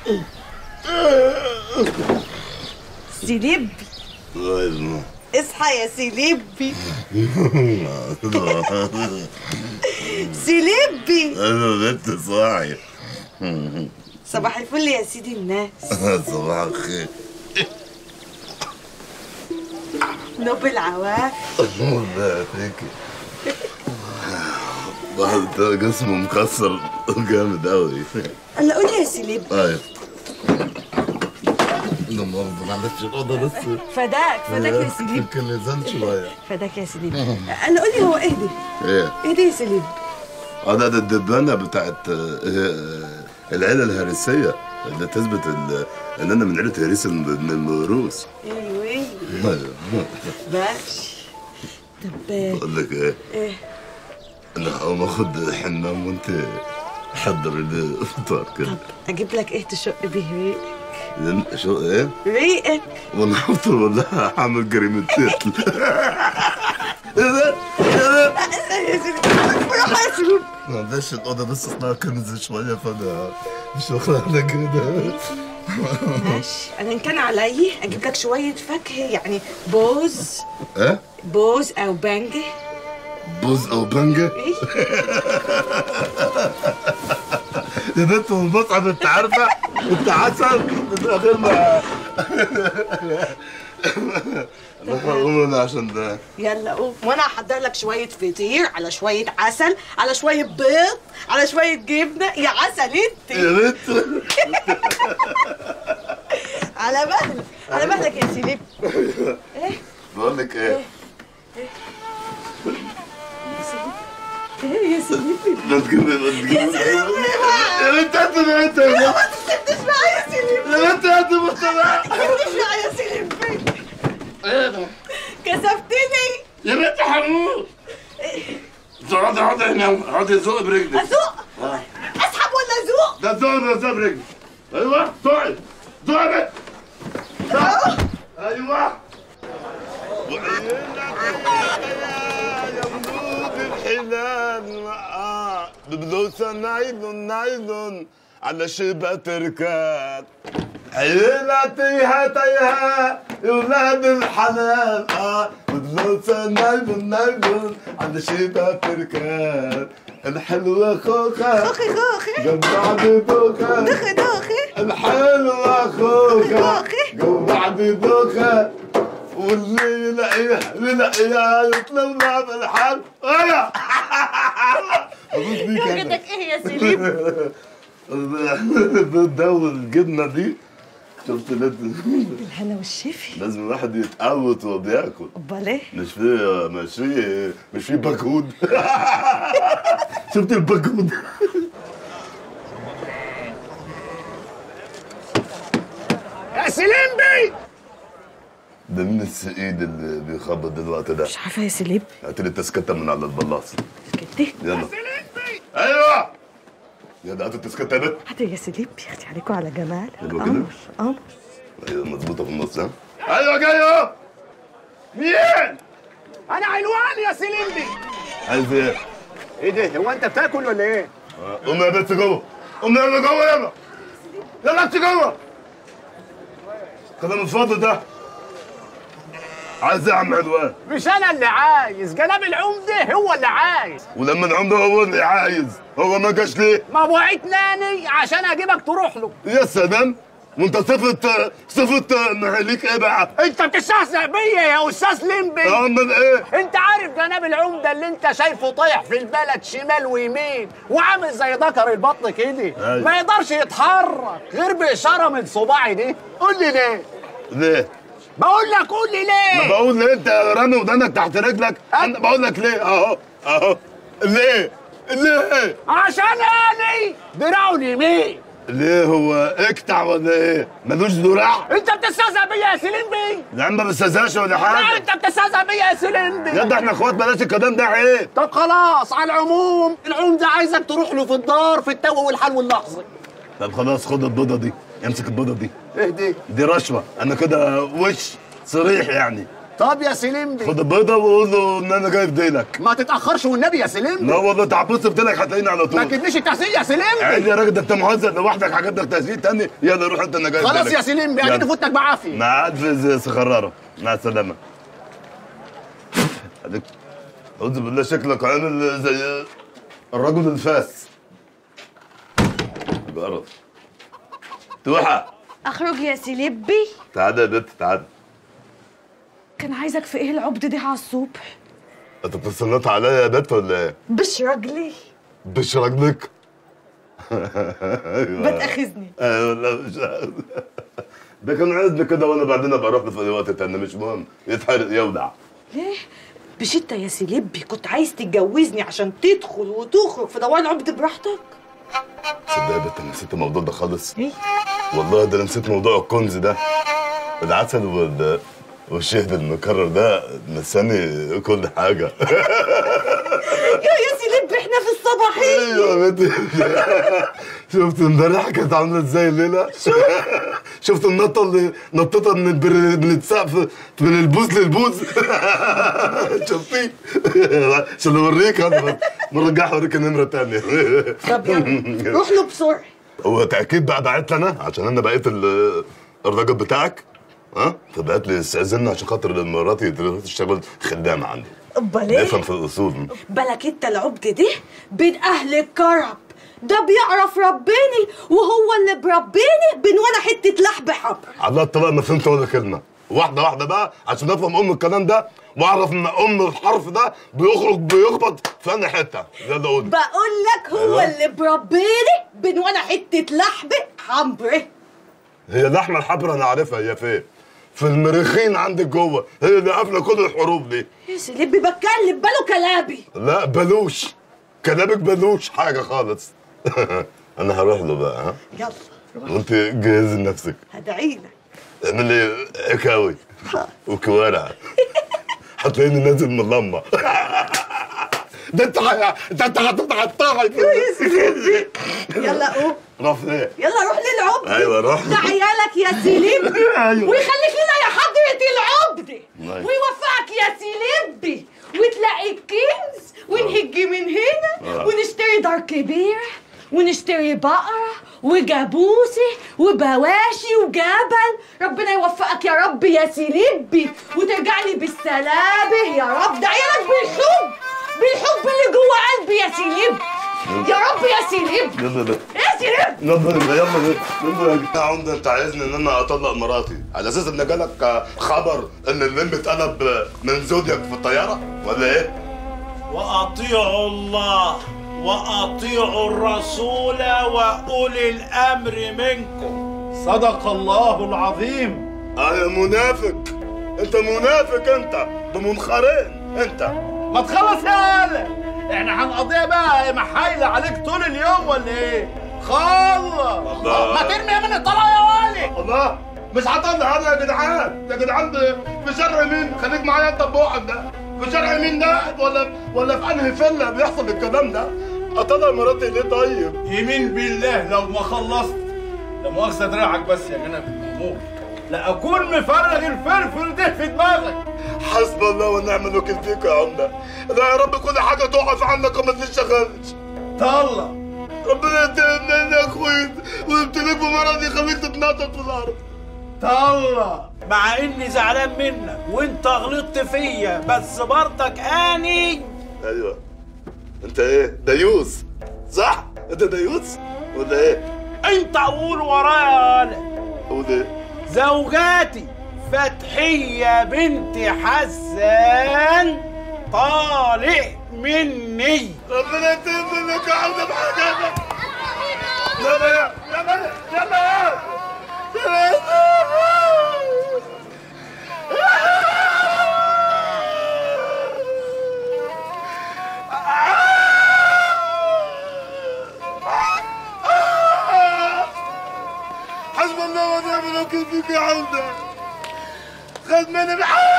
سيليبي اصحى يا سيليبي سيليبي انا بنت صاحي صباح الفل يا سيدي الناس صباح الخير نوب العواف الله يعافيك واحد جسمه مكسر جامد قوي انا قول يا سيليبي طيب انا برضه معلش الاوضه بس فداك فداك يا سيليبي يمكن لزان شويه فداك يا سيليبي انا قول لي هو اهدي ايه اهدي يا سيليبي اه ده ده الدبانه بتاعت آه، آه، العيله الهرسيه اللي تثبت ال- ان انا من عيله هريس من الموروث ايوه ايوه ماشي طب بقول لك ايه ايه انا هقوم اخد حمام وانت حضر لي فطار كده اجيب لك ايه تشق بيه ريقك لأن- شو ايه ريقك وانا هفطر ولا هعمل جريمه قتل ايه ده؟ ايه ده؟ يا سيليبي روح يا سيليبي معلش الاوضه بس اصلها كنز شويه فانا مش واخد على كده ماشي انا ان كان عليا اجيب لك شويه فاكهه يعني بوز ايه؟ بوز او بانجه بوز او بنجه؟ ايه يا بنت المطعم انت عارفه انت عسل من غير ما انا هقوم انا عشان ده يلا قوم وانا هحضر لك شويه فطير على شويه عسل على شويه بيض على شويه جبنه يا عسل انت يا بنت على مهلك على مهلك يا سيليب بقول لك ايه ايه يا سيليب ما تجيب ما تجيب يا بنت انت يا بنت يا ما تسيبنيش معايا يا سيليب بنت انت مطلع ما تسيبنيش معايا يا سيليب ايه ده؟ كسفتني يا بنت حمود اقعدي اقعدي هنا اقعدي زق برجلك ازوق اسحب ولا ازوق ده زق ده زق برجلك ايوه زقي زقي ايوه الحلال آه ببلوسة نايلون نايلون على شبه تركات عيلة تيها تيها يا ولاد الحلال اه ببلوسة نايلون نايلون على شبه تركات الحلوة خوخة خوخي خوخي جمعني دوخة دوخي دوخي الحلوة خوخة خوخي. جمعني دوخة واللي يلاقيها يلاقيها يطلبنا بالحال ايه ابوس بيك يا انا جدك ايه يا سيليب ده والجبنه دي شفت لازم الهنا والشفي لازم الواحد يتقوت وهو بياكل امال ايه مش في مش في مش في باكود شفت الباكود يا سليمبي ده مين السعيد اللي بيخبط دلوقتي ده مش عارفه يا سيليب هات لي التسكته من على البلاص كده يلا سليمبي ايوه يا ده هات التسكته ده هاتوا يا سيليب يا اختي عليكم على جمال حلو كده؟ قمر قمر ايوه مظبوطه في النص ها ايوه جاي اهو مين انا علوان يا سليمبي عايز ايه ايه ده هو انت بتاكل ولا ايه قوم يا بنت جوه قوم يلا جوه يلا يلا انت جوه كلام الفاضي ده عايز ايه يا عم عدوان مش انا اللي عايز جناب العمده هو اللي عايز ولما العمده هو اللي عايز هو ما جاش ليه ما وعدتناني عشان اجيبك تروح له يا سلام وانت صفة صفة معاليك ايه بقى؟ انت بتستهزئ بيا يا استاذ ليمبي امال ايه؟ انت عارف جناب العمده اللي انت شايفه طايح في البلد شمال ويمين وعامل زي ذكر البطن كده أيوة. ما يقدرش يتحرك غير باشاره من صباعي دي قول لي ليه ليه؟ بقول لك قول لي ما ليه بقول ليه انت رامي ودانك تحت رجلك انا بقول لك ليه اهو اهو ليه؟ ليه؟ عشان اني دراعه اليمين ليه هو اكتع ولا ايه؟ ملوش ذراع؟ انت بتستهزئ بيا يا سليمبي يا عم ما بستهزاش ولا لا حاجة انت بتستهزئ بيا يا سليمبي يا ده احنا اخوات بلاش الكلام ده عيب طب خلاص على العموم العمده عايزك تروح له في الدار في التو والحلو اللحظي طب خلاص خد البيضة دي امسك البيضة دي ايه دي دي رشوة انا كده وش صريح يعني طب يا سليمبي خد البيضه وقول له ان انا جاي في ديلك ما تتاخرش والنبي يا لا سليمبي والله تعبص في ديلك هتلاقيني على ما طول تجيبليش التحسين يا سليمبي عادي يا راجل ده انت مهزأ لوحدك حاجات لك تسجيل تاني يلا روح انت انا جاي في خلاص ديلك. يا سليمبي يلا. اكيد فوتك بعافيه مع في سخرارة مع السلامة هديك أعوذ بالله شكلك عامل زي الرجل الفاس جرب توحى اخرج يا سلبي تعالى يا بنت تعالى كان عايزك في ايه العبد ده على الصبح انت بتستنط عليا يا بنت ولا ايه؟ بش رجلي بش رجلك بتاخذني ايوه لا مش عارف. ده كان عايزني كده وانا بعدين ابقى اروح له في اي وقت تاني مش مهم يتحرق يودع ليه مش انت يا سلبي كنت عايز تتجوزني عشان تدخل وتخرج في دوار العبد براحتك تصدق يا بنت انا نسيت الموضوع ده خالص ايه والله ده انا نسيت موضوع الكنز ده العسل وال والشهد المكرر ده نساني كل حاجة يا يا سلبي احنا في الصباحيه ايوه يا بنتي شفت امبارح كانت عاملة ازاي الليلة؟ شفت النطة اللي نطتها من البر... من السقف من البوز للبوز شفتي؟ عشان اوريك انا بس مرجعها اوريك النمرة تانية طب يلا روح له بسرعه هو تأكيد بقى بعت لي انا عشان انا بقيت ال- الراجل بتاعك ها فبعت لي استأذني عشان خاطر مراتي دلوقتي تشتغل خدامة عندي امال ايه نفهم في الأصول بالك انت العبد ده بين اهل الكرم ده بيعرف رباني وهو اللي برباني بين وانا حته لحم حمر على الطلاق ما فهمت ولا كلمة واحدة واحدة بقى عشان افهم ام الكلام ده واعرف ان ام الحرف ده بيخرج بيخبط في انهي حتة يلا قول بقول لك هو أيوة. اللي برباني بين وانا حته لحم حمر هي اللحمة الحمراء انا عارفها هي فين في المريخين عندك جوه هي اللي قافلة كل الحروف دي يا سلبي بتكلم باله كلامي لا بلوش كلامك بلوش حاجة خالص انا هروح له بقى ها يلا روح وانت جهزي نفسك هدعيلك اعملي عكاوي وكوارع هتلاقيني نازل من اللمبه ده انت ح- ده انت هتقطعها يا سلبي يلا قوم راح فين؟ يلا روح للعبد أيوة، روح. ده عيالك يا سلبي أيوة. ويخليك لنا يا حضرة العبد أيوة. ويوفقك يا سلبي وتلاقي الكنز ونهج من هنا آه. ونشتري دار كبيرة ونشتري بقرة وجاموسي وبواشي وجبل ربنا يوفقك يا رب يا سلبي وترجع لي بالسلامة يا رب ده عيالك بالحب بالحب اللي جوه قلبي يا سلبي يا رب يا سلبي يلا ده يا سلبي يلا يلا يلا يا جدع عمده انت عايزني ان انا اطلق مراتي على اساس ان جالك خبر ان الليمب اتقلب من زودياك في الطياره ولا ايه؟ وأطيعوا الله وأطيعوا الرسول وأولي الأمر منكم صدق الله العظيم اه يا منافق انت منافق انت بمنخرين انت ما تخلص يا ولد احنا هنقضيها بقى محايلة عليك طول اليوم ولا ايه؟ خلص الله. ما ترمي يا من الطلاق يا ولد الله مش هطلع انا يا جدعان يا جدعان في شرع مين خليك معايا انت بوحدك ده في شرع مين ده ولا ولا في انهي فيلا بيحصل الكلام ده اطلع مراتي ليه طيب يمين بالله لو ما خلصت لا مؤاخذة دراعك بس يا جناب المأمور لا أكون مفرغ الفلفل ده في دماغك حسب الله ونعم الوكيل فيك يا عمده لا يا رب كل حاجه تقف عنك وما تشتغلش طلع ربنا يتهمني يا اخوي ويبتليك بمرض يخليك تتنطط في الارض طلع مع اني زعلان منك وانت غلطت فيا بس برضك اني ايوه انت ايه ديوس صح انت ديوس ولا ايه انت قول ورايا يا ولد قول ايه زوجاتي فتحية بنت حسان طالع مني ربنا يتهمني يا عمده بحاجه يلا يا يلا يلا يا حسب الله ونعم الوكيل فيك يا عمده خد مني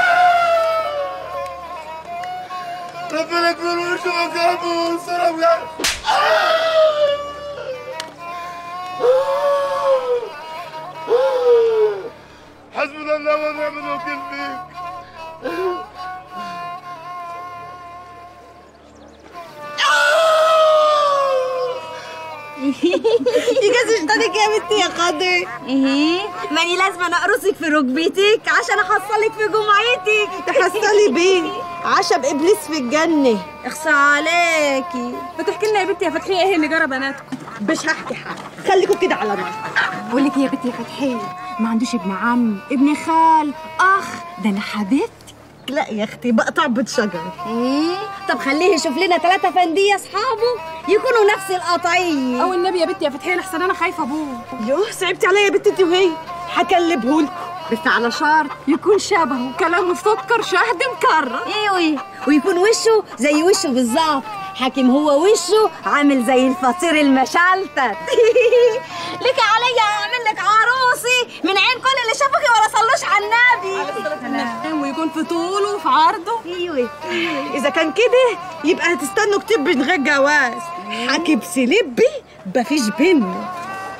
ربنا يكبر وشه مكانه وصرف يعني حسبنا الله ونعم الوكيل فيك يجازي شطانك يا بنتي يا قدر ايه ماني لازم انا اقرصك في ركبتك عشان احصلك في جمعتك تحصلي بيه عشب ابليس في الجنه اخصى عليكي بتحكي لنا يا بنتي يا فتحيه ايه اللي جرى بناتكم مش هحكي حاجه خليكم كده على نار بقول لك إيه يا بنتي يا فتحيه ما عندوش ابن عم ابن خال اخ ده انا حبيبتي لا يا اختي بقطع بيت شجر ايه طب خليه يشوف لنا ثلاثة فندية اصحابه يكونوا نفس القطعية او النبي يا بنتي يا فتحيه لحسن انا خايفه ابوه يوه صعبتي عليا يا بنت انت وهي هكلبهولكم بس على شرط يكون شبهه كلامه سكر شهد مكرر ايوه ويكون وشه زي وشه بالظبط حاكم هو وشه عامل زي الفطير المشلتت لك عليا اعمل لك عروسي من عين كل اللي شافوكي ولا صلوش على النبي ويكون في طوله وفي عرضه ايوه اذا كان كده يبقى هتستنوا كتير من غير جواز حكي بسلبي مفيش بينا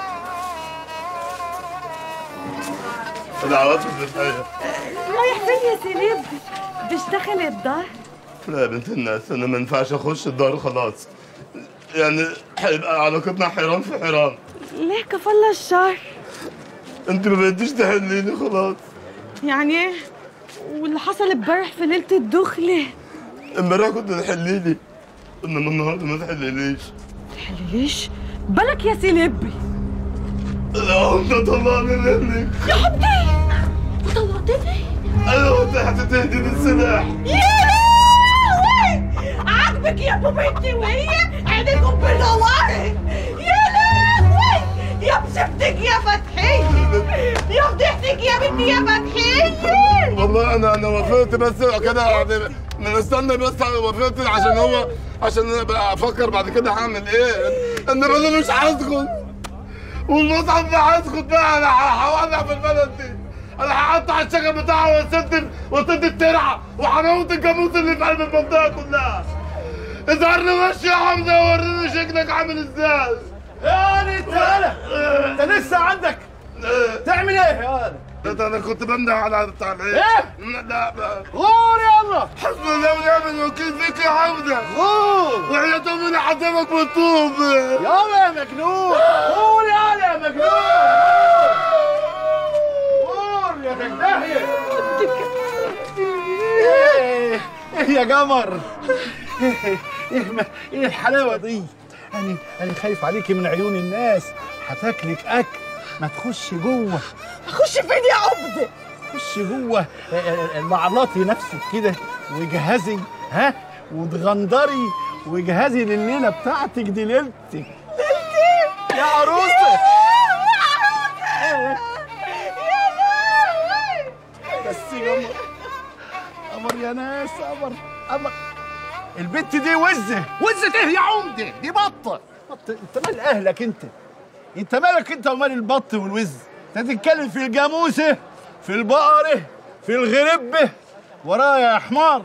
العواطف بتاعي رايح فين يا سليب بشتغل الدار لا يا بنت الناس انا ما ينفعش اخش الدار خلاص يعني هيبقى علاقتنا حيران في حيران ليه كفالة الشر انت ما بقيتيش تحليني خلاص يعني ايه واللي حصل امبارح في ليلة الدخلة امبارح كنت تحليلي انما النهارده ما تحليليش ليش بالك يا سليبي لا انت طلعني منك يا حبيبي وطلعتني ايوه انت هتتهدي بالسلاح يا لهوي عاجبك يا ابو بنتي وهي عينيكم بنورت يا لهوي يا بسبتك يا فتحية يا فضيحتك يا بنتي يا فتحية والله انا انا وافقت بس كده يعني مستني بس وافقت عشان هو عشان ابقى افكر بعد كده هعمل ايه انما انا مش هسكت والمصحف ده هسكت بقى انا هولع في البلد دي انا هقطع الشجر بتاعها واسد واسد الترعه وهموت الجاموس اللي في قلب المنطقه كلها اظهرني وشي يا حمزه ووريني شكلك عامل ازاي يعني انت انت لسه عندك تعمل ايه يا ولد؟ ده انا كنت بمدح على بتاع العيش إيه؟ لا بقى. غور يلا حسبي الله ونعم الوكيل فيك يا حمزه غور وحياة امنا حسبك بالطوب يلا يا مجنون غور يلا يا مجنون غور يا دهيه ايه إيه يا قمر ايه ما- ايه الحلاوه دي انا انا خايف عليكي من عيون الناس هتاكلك اكل ما تخش جوه خش فين يا عبد خش جوه آه، آه، لعلطي نفسك كده وجهزي ها وتغندري وجهزي لليله بتاعتك دي ليلتك ليلتي يا عروسه بس يا قمر قمر يا ناس قمر قمر البت دي وزه وزه ايه يا عمده دي بطه بطه انت مال اهلك انت انت مالك انت ومال البط والوز انت تتكلم في الجاموسه في البقره في الغربه ورايا يا حمار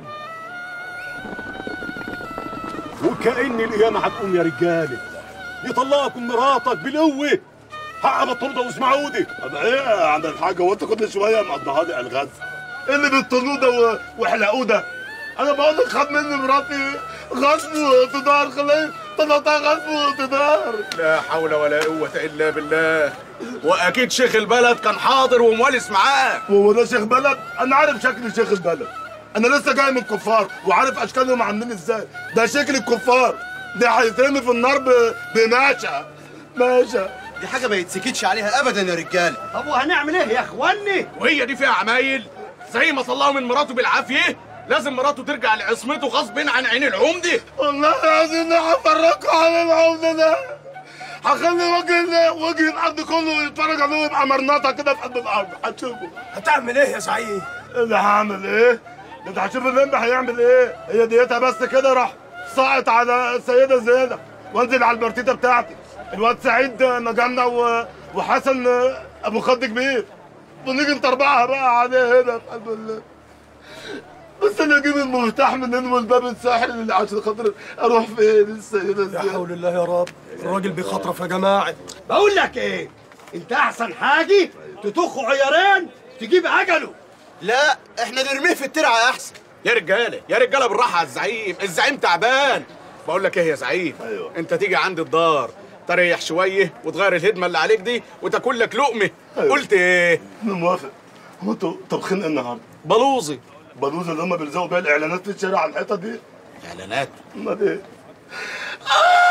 وكأن القيامة هتقوم يا رجالة يطلقكم مراتك بالقوة حق بطردة واسمعودي طب ايه يا عم الحاج هو انت كل شويه مقضيها لي الغاز ايه اللي بتطلوه ده و- وحلقوه ده انا بقول لك خد مني مراتي غصب واقتدار خليه طلعتها غصب واقتدار لا حول ولا قوة إلا بالله وأكيد شيخ البلد كان حاضر وموالس معاه وهو ده شيخ بلد انا عارف شكل شيخ البلد انا لسه جاي من الكفار وعارف اشكالهم عاملين ازاي ده شكل الكفار ده هيترمي في النار ب- بماشا ماشا دي حاجة ما يتسكتش عليها أبدا يا رجالة طب وهنعمل ايه يا اخواني وهي دي فيها عمايل زي ما طلعوا من مراته بالعافية لازم مراته ترجع لعصمته غصب عن عين العمدة والله العظيم انا هفرجكوا على العمده ده هخلي وجه وجه الارض كله يتفرج عليه ويبقى مرنطه كده في قلب الارض هتشوفوا هتعمل ايه يا سعيد؟ اللي هعمل ايه؟ ده انت هتشوف اللمبي هيعمل ايه؟ هي ديتها بس كده راح ساقط على السيده زينب وانزل على البرتيته بتاعتي الواد سعيد نجمنا و... وحسن ابو خد كبير ونيجي نطربعها بقى عليه هنا في قلب الليل بس انا اجيب المفتاح منين والباب الساحل اللي عشان خاطر اروح فين السيده يا زينب حول الله يا رب الراجل بيخطرف يا جماعة بقول لك ايه انت احسن حاجه تطخ عيارين تجيب اجله لا احنا نرميه في الترعه احسن يا رجاله يا رجاله بالراحه على الزعيم الزعيم تعبان بقول لك ايه يا زعيم أيوة. انت تيجي عندي الدار تريح شويه وتغير الهدمه اللي عليك دي وتاكل لك لقمه أيوة. قلت ايه انا موافق هو انتوا طبخين إيه النهارده بلوزي بلوز اللي هم بيلزقوا بيها الاعلانات في الشارع على الحيطه دي اعلانات امال ايه؟